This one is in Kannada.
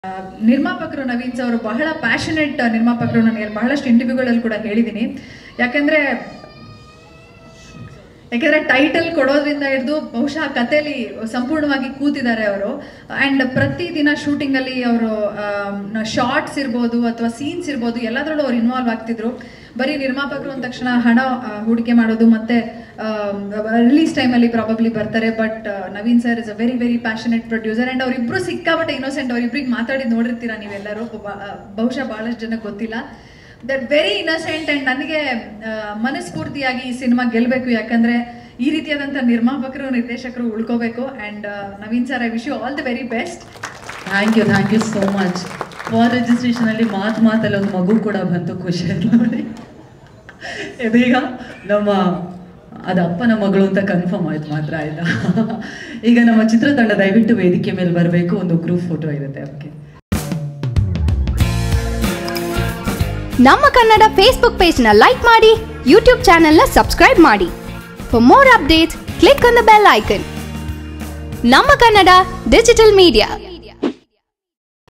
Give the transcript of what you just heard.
ನಿರ್ಮಾಪಕರು ನವೀನ್ ಸರ್ ಅವರು ಬಹಳ ಪ್ಯಾಷನೆಟ್ ನಿರ್ಮಾಪಕರು ನನಗೆ ಬಹಳಷ್ಟು ಇಂಟರ್ವ್ಯೂಗಳಲ್ಲಿ ಕೂಡ ಹೇಳಿದ್ದೀನಿ ಯಾಕೆಂದ್ರೆ ಯಾಕೆಂದ್ರೆ ಟೈಟಲ್ ಕೊಡೋದ್ರಿಂದ ಹಿಡಿದು ಬಹುಶಃ ಕಥೆಯಲ್ಲಿ ಸಂಪೂರ್ಣವಾಗಿ ಕೂತಿದ್ದಾರೆ ಅವರು ಆ್ಯಂಡ್ ಪ್ರತಿದಿನ ಶೂಟಿಂಗಲ್ಲಿ ಅವರು ಶಾರ್ಟ್ಸ್ ಇರ್ಬೋದು ಅಥವಾ ಸೀನ್ಸ್ ಇರ್ಬೋದು ಎಲ್ಲದರಲ್ಲೂ ಅವ್ರು ಇನ್ವಾಲ್ವ್ ಆಗ್ತಿದ್ರು ಬರೀ ನಿರ್ಮಾಪಕರು ಅಂದ ತಕ್ಷಣ ಹಣ ಆ, ಹೂಡಿಕೆ ಮಾಡೋದು ಮತ್ತೆ ರಿಲೀಸ್ ಟೈಮಲ್ಲಿ ಪ್ರಾಬಬ್ಲಿ ಬರ್ತಾರೆ but Naveen sir is a very very passionate producer and ಅವರಿಬ್ರು ಸಿಕ್ಕಾಪಟ್ಟೆ ಇನ್ನೋಸೆಂಟ್ ಅವರಿಬ್ರಿಗೆ ಮಾತಾಡಿದ್ ನೋಡಿರ್ತೀರಾ ನೀವೆಲ್ಲರೂ ಬ- ಬಹುಶಃ ಬಹಳಷ್ಟು ಜನಕ್ಕೆ ಗೊತ್ತಿಲ್ಲ ದಟ್ ವೆರಿ ಇನ್ನಸೆಂಟ್ ಅಂಡ್ ನನಗೆ ಆ, ಮನಸ್ಫೂರ್ತಿಯಾಗಿ ಈ ಸಿನಿಮಾ ಗೆಲ್ಲಬೇಕು ಯಾಕಂದ್ರೆ ಈ ರೀತಿಯಾದಂಥ ನಿರ್ಮಾಪಕರು ನಿರ್ದೇಶಕರು ಉಳ್ಕೋಬೇಕು and Naveen sir I wish you all the very best thank you thank you so much for ರಿಜಿಸ್ಟ್ರೇಷನಲ್ಲಿ ಮಾತು ಮಾತಲ್ಲಿ ಒಂದು ಮಗು ಕೂಡ ಬಂತು ಖುಷಿ ಆಯ್ತು ನೋಡಿ ಇದೀಗ ನಮ್ಮ ಅದು ಅಪ್ಪನ ಮಗಳು ಅಂತ ಕನ್ಫರ್ಮ್ ಆಯ್ತು ಮಾತ್ರ ಆಯ್ತಾ ಈಗ ನಮ್ಮ ಚಿತ್ರತಂಡ ದಯವಿಟ್ಟು ವೇದಿಕೆ ಮೇಲೆ ಬರಬೇಕು ಒಂದು ಗ್ರೂಪ್ ಫೋಟೋ ಇರುತ್ತೆ ಓಕೆ ನಮ್ಮ ಕನ್ನಡ ಫೇಸ್ಬುಕ್ ಪೇಜ್ನ ಲೈಕ್ ಮಾಡಿ ಯೂಟ್ಯೂಬ್ ಚಾನೆಲ್ನ ಸಬ್ಸ್ಕ್ರೈಬ್ ಮಾಡಿ for more updates click on the bell icon ನಮ್ಮ ಕನ್ನಡ ಡಿಜಿಟಲ್ ಮೀಡಿಯಾ